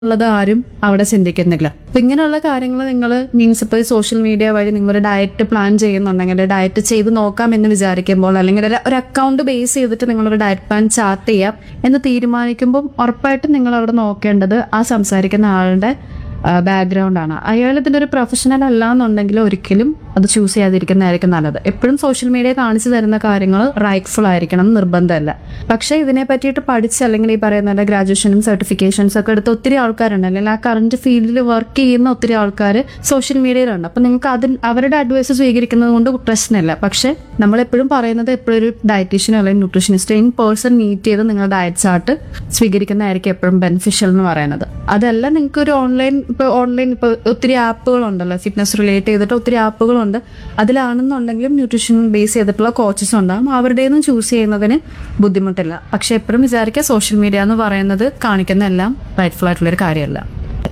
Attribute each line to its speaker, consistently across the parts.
Speaker 1: ഉള്ളത് ആരും അവിടെ ചിന്തിക്കുന്നില്ല അപ്പൊ ഇങ്ങനെയുള്ള കാര്യങ്ങൾ നിങ്ങൾ മീൻസ് ഇപ്പോൾ സോഷ്യൽ മീഡിയ വഴി നിങ്ങളൊരു ഡയറ്റ് പ്ലാൻ ചെയ്യുന്നുണ്ടെങ്കിൽ ഡയറ്റ് ചെയ്ത് നോക്കാം എന്ന് വിചാരിക്കുമ്പോൾ അല്ലെങ്കിൽ ഒരു- ഒരു അക്കൗണ്ട് ബേസ് ചെയ്തിട്ട് നിങ്ങളൊരു ഡയറ്റ് പ്ലാൻ ചാർട്ട് ചെയ്യാം എന്ന് തീരുമാനിക്കുമ്പോൾ ഉറപ്പായിട്ടും നിങ്ങൾ അവിടെ നോക്കേണ്ടത് ആ സംസാരിക്കുന്ന ആളുടെ ബാക്ക്ഗ്രൗണ്ട് ആണ് അയാൾ ഇതിന്റെ ഒരു പ്രൊഫഷണൽ അല്ല എന്നുണ്ടെങ്കിൽ ഒരിക്കലും അത് ചൂസ് ചെയ്യാതിരിക്കുന്നതായിരിക്കും നല്ലത് എപ്പോഴും സോഷ്യൽ മീഡിയ കാണിച്ചു തരുന്ന കാര്യങ്ങൾ റൈറ്റ്ഫുൾ ആയിരിക്കണം എന്ന് നിർബന്ധമല്ല പക്ഷേ ഇതിനെ പറ്റിയിട്ട് പഠിച്ച് അല്ലെങ്കിൽ ഈ പറയുന്ന ഗ്രാജുവേഷനും സർട്ടിഫിക്കേഷൻസ് ഒക്കെ എടുത്ത ഒത്തിരി ആൾക്കാരുണ്ട് അല്ലെങ്കിൽ ആ കറണ്ട് ഫീൽഡിൽ വർക്ക് ചെയ്യുന്ന ഒത്തിരി ആൾക്കാർ സോഷ്യൽ മീഡിയയിലുണ്ട് അപ്പം നിങ്ങൾക്ക് അതിൽ അവരുടെ അഡ്വൈസ് സ്വീകരിക്കുന്നത് കൊണ്ട് പ്രശ്നമില്ല പക്ഷേ നമ്മളെപ്പോഴും പറയുന്നത് എപ്പോഴും ഒരു ഡയറ്റീഷ്യനോ അല്ലെങ്കിൽ ന്യൂട്രീഷനിസ്റ്റ് ഇൻ പേഴ്സൺ മീറ്റ് ചെയ്ത് നിങ്ങളുടെ ഡയറ്റ് ചാർട്ട് സ്വീകരിക്കുന്നതായിരിക്കും എപ്പോഴും ബെനിഫിഷ്യൽ എന്ന് പറയുന്നത് അതല്ല നിങ്ങൾക്ക് ഒരു ഓൺലൈൻ ഇപ്പോൾ ഓൺലൈൻ ഇപ്പോൾ ഒത്തിരി ആപ്പുകളുണ്ടല്ലോ ഫിറ്റ്നസ് റിലേറ്റ് ചെയ്തിട്ട് ഒത്തിരി ആപ്പുകളുണ്ട് അതിലാണെന്നുണ്ടെങ്കിലും ന്യൂട്രീഷൻ ബേസ് ചെയ്തിട്ടുള്ള കോച്ചസ് ഉണ്ടാകും അവരുടേന്നും ചൂസ് ചെയ്യുന്നതിന് ബുദ്ധിമുട്ടില്ല പക്ഷെ എപ്പോഴും വിചാരിക്കുക സോഷ്യൽ മീഡിയ എന്ന് പറയുന്നത് കാണിക്കുന്ന എല്ലാം റൈറ്റ്ഫുൾ ആയിട്ടുള്ളൊരു കാര്യമല്ല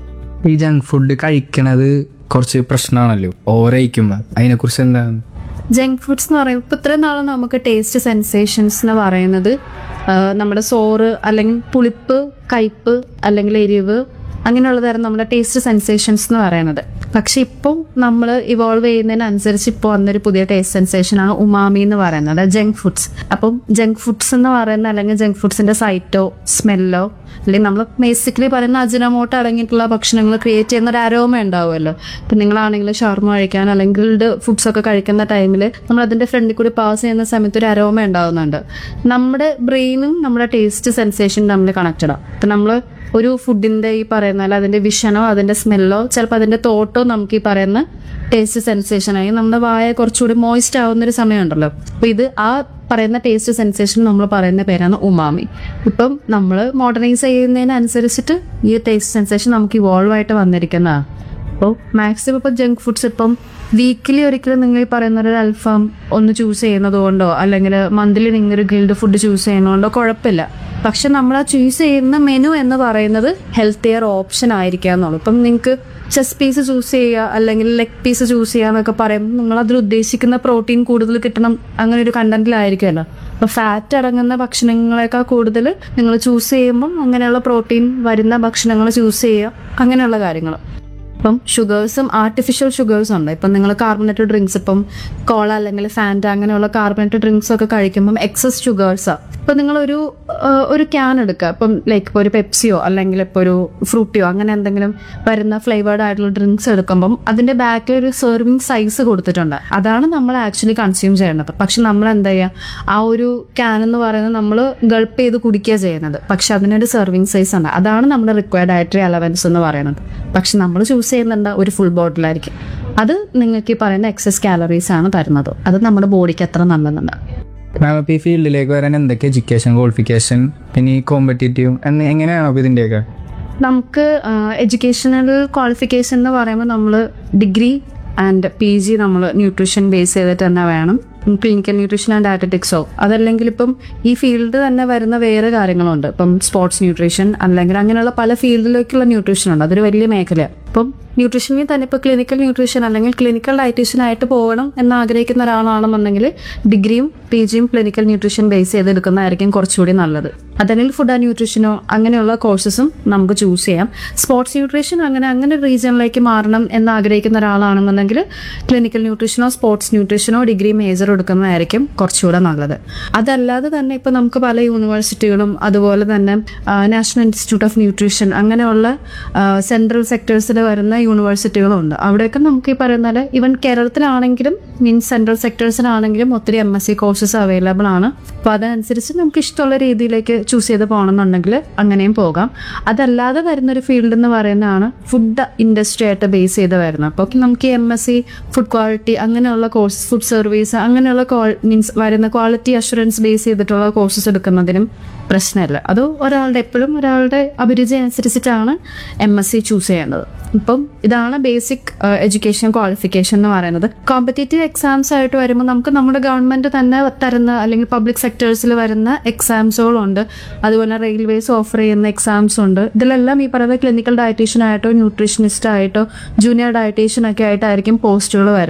Speaker 2: ഈ ജങ്ക് ഫുഡ് കഴിക്കണത് കുറച്ച് പ്രശ്നമാണല്ലോ ഓവർ കഴിക്കുമ്പോൾ അതിനെക്കുറിച്ച് എന്താണ്
Speaker 1: ജങ്ക് ഫുഡ്സ് എന്ന് പറയുമ്പോൾ ഇപ്പോൾ ഇത്രയും നാളും നമുക്ക് ടേസ്റ്റ് സെൻസേഷൻസ് എന്ന് പറയുന്നത് ആ, നമ്മുടെ സോറ് അല്ലെങ്കിൽ പുളിപ്പ് കയ്പ്പ് അല്ലെങ്കിൽ എരിവ് അങ്ങനെയുള്ളതായിരുന്നു നമ്മുടെ ടേസ്റ്റ് സെൻസേഷൻസ് എന്ന് പറയുന്നത് പക്ഷെ ഇപ്പോൾ നമ്മൾ ഇവോൾവ് ചെയ്യുന്നതിനനുസരിച്ച് ഇപ്പോൾ വന്നൊരു പുതിയ ടേസ്റ്റ് സെൻസേഷനാണ് ഉമാമി എന്ന് പറയുന്നത് ജങ്ക് ഫുഡ്സ് അപ്പം ജങ്ക് ഫുഡ്സ് എന്ന് പറയുന്ന അല്ലെങ്കിൽ ജങ്ക് ഫുഡ്സിന്റെ സൈറ്റോ സ്മെല്ലോ അല്ലെങ്കിൽ നമ്മൾ ബേസിക്കലി പറയുന്ന അജിനമോട്ട് അടങ്ങിയിട്ടുള്ള ഭക്ഷണങ്ങൾ ക്രിയേറ്റ് ചെയ്യുന്ന ഒരു അരോമ ഉണ്ടാവുമല്ലോ ഇപ്പം നിങ്ങളാണെങ്കിൽ ഷവർമ കഴിക്കാൻ അല്ലെങ്കിൽ ഫുഡ്സ് ഒക്കെ കഴിക്കുന്ന ടൈമിൽ നമ്മൾ അതിന്റെ ഫ്രണ്ടിൽ കൂടി പാസ് ചെയ്യുന്ന സമയത്ത് ഒരു അരോമ ഉണ്ടാവുന്നുണ്ട് നമ്മുടെ ബ്രെയിനും നമ്മുടെ ടേസ്റ്റ് സെൻസേഷൻ തമ്മിൽ കണക്റ്റഡ് ആണ് ഇപ്പം നമ്മൾ ഒരു ഫുഡിന്റെ ഈ പറയുന്ന അല്ല അതിന്റെ വിഷനോ അതിന്റെ സ്മെല്ലോ ചിലപ്പോൾ അതിന്റെ തോട്ടോ നമുക്ക് ഈ പറയുന്ന ടേസ്റ്റ് സെൻസേഷനായി നമ്മുടെ വായ കുറച്ചുകൂടി മോയിസ്റ്റ് ആവുന്ന ഒരു സമയമുണ്ടല്ലോ അപ്പൊ ഇത് ആ പറയുന്ന ടേസ്റ്റ് സെൻസേഷൻ നമ്മൾ പറയുന്ന പേരാണ് ഉമാമി ഇപ്പം നമ്മൾ മോഡേണൈസ് ചെയ്യുന്നതിനനുസരിച്ചിട്ട് ഈ ടേസ്റ്റ് സെൻസേഷൻ നമുക്ക് ഇവോൾവ് ആയിട്ട് വന്നിരിക്കുന്നതാണ് അപ്പോൾ മാക്സിമം ഇപ്പോൾ ജങ്ക് ഫുഡ്സ് ഇപ്പം വീക്കിലി ഒരിക്കലും നിങ്ങൾ ഈ പറയുന്ന ഒരു അൽഫാം ഒന്ന് ചൂസ് ചെയ്യുന്നത് കൊണ്ടോ അല്ലെങ്കിൽ മന്ത്ലി നിങ്ങൾ ഒരു ഗിൽഡ് ഫുഡ് ചൂസ് ചെയ്യുന്നതുകൊണ്ടോ കുഴപ്പമില്ല പക്ഷെ നമ്മൾ ആ ചൂസ് ചെയ്യുന്ന മെനു എന്ന് പറയുന്നത് ഹെൽത്തിയർ ഓപ്ഷൻ ആയിരിക്കുക എന്നുള്ളൂ ഇപ്പം നിങ്ങൾക്ക് ചെസ് പീസ് ചൂസ് ചെയ്യുക അല്ലെങ്കിൽ ലെഗ് പീസ് ചൂസ് ചെയ്യുക എന്നൊക്കെ പറയുമ്പോൾ നിങ്ങൾ അതിൽ ഉദ്ദേശിക്കുന്ന പ്രോട്ടീൻ കൂടുതൽ കിട്ടണം അങ്ങനെ ഒരു കണ്ടന്റിലായിരിക്കുമല്ലോ അപ്പോൾ ഫാറ്റ് അടങ്ങുന്ന ഭക്ഷണങ്ങളെക്കാൾ കൂടുതൽ നിങ്ങൾ ചൂസ് ചെയ്യുമ്പം അങ്ങനെയുള്ള പ്രോട്ടീൻ വരുന്ന ഭക്ഷണങ്ങൾ ചൂസ് ചെയ്യുക അങ്ങനെയുള്ള കാര്യങ്ങൾ ഇപ്പം ഷുഗേഴ്സും ആർട്ടിഫിഷ്യൽ ഷുഗേഴ്സും ഉണ്ട് ഇപ്പം നിങ്ങൾ കാർബണേറ്റഡ് ഡ്രിങ്ക്സ് ഇപ്പം കോള അല്ലെങ്കിൽ ഫാൻറ്റ അങ്ങനെയുള്ള കാർബണേറ്റഡ് ഡ്രിങ്ക്സ് ഒക്കെ കഴിക്കുമ്പം എക്സസ് ഷുഗേഴ്സാണ് ഇപ്പം നിങ്ങളൊരു ആ, ഒരു ക്യാൻ എടുക്കുക ഇപ്പം ലൈക്ക് ഇപ്പോൾ ഒരു പെപ്സിയോ അല്ലെങ്കിൽ ഇപ്പോൾ ഒരു ഫ്രൂട്ടിയോ അങ്ങനെ എന്തെങ്കിലും വരുന്ന ഫ്ലേവേർഡ് ആയിട്ടുള്ള ഡ്രിങ്ക്സ് എടുക്കുമ്പം അതിന്റെ ബാക്കിൽ ഒരു സെർവിങ് സൈസ് കൊടുത്തിട്ടുണ്ട് അതാണ് നമ്മൾ ആക്ച്വലി കൺസ്യൂം ചെയ്യേണ്ടത് പക്ഷെ നമ്മൾ എന്താ ചെയ്യുക ആ ഒരു ക്യാൻ എന്ന് പറയുന്നത് നമ്മൾ ഗൾപ്പ് ചെയ്ത് കുടിക്കുക ചെയ്യുന്നത് പക്ഷെ അതിനൊരു സെർവിങ് സൈസ് ഉണ്ട് അതാണ് നമ്മുടെ റിക്വയർഡ് ഡയറ്ററി അലവൻസ് എന്ന് പറയുന്നത് പക്ഷെ നമ്മൾ ചൂസ് ചെയ്യുന്നുണ്ട് ഒരു ഫുൾ ബോട്ടിലായിരിക്കും അത് നിങ്ങൾക്ക് ഈ പറയുന്ന എക്സസ് കാലറീസ് ആണ് തരുന്നത് അത് നമ്മുടെ ബോഡിക്ക് അത്ര നല്ലതുണ്ട്
Speaker 2: മാം ഇപ്പോൾ ഈ ഫീൽഡിലേക്ക് വരാൻ എന്തൊക്കെ എഡ്യൂക്കേഷൻ ക്വാളിഫിക്കേഷൻ പിന്നെ ഈ കോമ്പറ്റേറ്റീവ് എന്ന് എങ്ങനെയാണോ അപ്പോൾ ഇതിൻ്റെയൊക്കെ
Speaker 1: നമുക്ക് എഡ്യൂക്കേഷണൽ ക്വാളിഫിക്കേഷൻ എന്ന് പറയുമ്പോൾ നമ്മൾ ഡിഗ്രി ആൻഡ് പി ജി നമ്മൾ ന്യൂട്രീഷൻ ബേസ് ചെയ്തിട്ട് തന്നെ വേണം ക്ലിനിക്കൽ ന്യൂട്രീഷൻ ആൻഡ് ഡയറ്ററ്റിക്സോ അതല്ലെങ്കിൽ ഇപ്പം ഈ ഫീൽഡ് തന്നെ വരുന്ന വേറെ കാര്യങ്ങളുണ്ട് ഇപ്പം സ്പോർട്സ് ന്യൂട്രീഷൻ അല്ലെങ്കിൽ അങ്ങനെയുള്ള പല ഫീൽഡിലേക്കുള്ള ന്യൂട്രീഷൻ ഉണ്ട് അതൊരു വലിയ മേഖലയാണ് ഇപ്പം ന്യൂട്രീഷനിൽ തന്നെ ഇപ്പോൾ ക്ലിനിക്കൽ ന്യൂട്രീഷൻ അല്ലെങ്കിൽ ക്ലിനിക്കൽ ഡയറ്റീഷ്യൻ ആയിട്ട് പോകണം എന്ന് ആഗ്രഹിക്കുന്ന ഒരാളാണെന്നുണ്ടെങ്കിൽ ഡിഗ്രിയും പി ജിയും ക്ലിനിക്കൽ ന്യൂട്രീഷൻ ബേസ് ചെയ്തെടുക്കുന്നതായിരിക്കും കുറച്ചുകൂടി നല്ലത് അതല്ലെങ്കിൽ ഫുഡ് ആൻഡ് ന്യൂട്രീഷനോ അങ്ങനെയുള്ള കോഴ്സസും നമുക്ക് ചൂസ് ചെയ്യാം സ്പോർട്സ് ന്യൂട്രീഷൻ അങ്ങനെ അങ്ങനെ ഒരു റീജിയനിലേക്ക് മാറണം എന്ന് ആഗ്രഹിക്കുന്ന ഒരാളാണെന്നുണ്ടെങ്കിൽ ക്ലിനിക്കൽ ന്യൂട്രീഷനോ സ്പോർട്സ് ന്യൂട്രീഷനോ ഡിഗ്രി മേജർ എടുക്കുന്നതായിരിക്കും കുറച്ചുകൂടെ നല്ലത് അതല്ലാതെ തന്നെ ഇപ്പം നമുക്ക് പല യൂണിവേഴ്സിറ്റികളും അതുപോലെ തന്നെ നാഷണൽ ഇൻസ്റ്റിറ്റ്യൂട്ട് ഓഫ് ന്യൂട്രീഷൻ അങ്ങനെയുള്ള സെൻട്രൽ സെക്ടേഴ്സിൽ വരുന്ന യൂണിവേഴ്സിറ്റികളും ഉണ്ട് അവിടെയൊക്കെ നമുക്ക് ഈ പറയുന്ന പോലെ ഈവൻ കേരളത്തിലാണെങ്കിലും മീൻസ് സെൻട്രൽ സെക്ടേഴ്സിലാണെങ്കിലും ഒത്തിരി M S C courses available ആണ് അപ്പോൾ അതനുസരിച്ച് നമുക്ക് ഇഷ്ടമുള്ള രീതിയിലേക്ക് ചൂസ് ചെയ്ത് പോകണമെന്നുണ്ടെങ്കിൽ അങ്ങനെയും പോകാം അതല്ലാതെ വരുന്നൊരു ഫീൽഡ് എന്ന് പറയുന്നതാണ് ഫുഡ് ഇൻഡസ്ട്രി ആയിട്ട് ബേസ് ചെയ്ത് വരുന്നത് അപ്പോൾ നമുക്ക് M S C food quality അങ്ങനെയുള്ള കോഴ്സ് ഫുഡ് സർവീസ് അങ്ങനെയുള്ള മീൻസ് വരുന്ന ക്വാളിറ്റി അഷുറൻസ് ബേസ് ചെയ്തിട്ടുള്ള കോഴ്സസ് എടുക്കുന്നതിനും പ്രശ്നമില്ല അത് ഒരാളുടെ എപ്പോഴും ഒരാളുടെ അഭിരുചി അനുസരിച്ചിട്ടാണ് എം എസ് സി ചൂസ് ചെയ്യേണ്ടത് ഇപ്പം ഇതാണ് ബേസിക് എഡ്യൂക്കേഷൻ ക്വാളിഫിക്കേഷൻ എന്ന് പറയുന്നത് കോമ്പറ്റേറ്റീവ് എക്സാംസ് ആയിട്ട് വരുമ്പോൾ നമുക്ക് നമ്മുടെ ഗവൺമെന്റ് തന്നെ തരുന്ന അല്ലെങ്കിൽ പബ്ലിക് സെക്ടേഴ്സിൽ വരുന്ന എക്സാംസുകളുണ്ട് അതുപോലെ റെയിൽവേസ് ഓഫർ ചെയ്യുന്ന എക്സാംസ് ഉണ്ട് ഇതിലെല്ലാം ഈ പറയുന്ന ക്ലിനിക്കൽ ഡയറ്റീഷ്യൻ ആയിട്ടോ ന്യൂട്രീഷനിസ്റ്റ് ആയിട്ടോ ജൂനിയർ ഡയറ്റീഷ്യൻ ഒക്കെ ആയിട്ടായിരിക്കും പോസ്റ്റുകൾ വരുന്നത്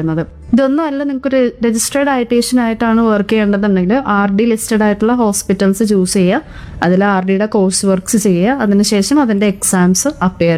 Speaker 1: ഇതൊന്നും അല്ല നിങ്ങൾക്ക് ഒരു രജിസ്റ്റേർഡ് ഡയറ്റീഷ്യൻ ആയിട്ടാണ് വർക്ക് ചെയ്യേണ്ടതുണ്ടെങ്കിൽ ആർ ഡി ലിസ്റ്റഡ് ആയിട്ടുള്ള ഹോസ്പിറ്റൽസ് ചൂസ് ചെയ്യുക അതിൽ ആർ ഡിയുടെ കോഴ്സ് വർക്ക്സ് ചെയ്യുക അതിനുശേഷം അതിൻ്റെ എക്സാംസ് അപ്പിയർ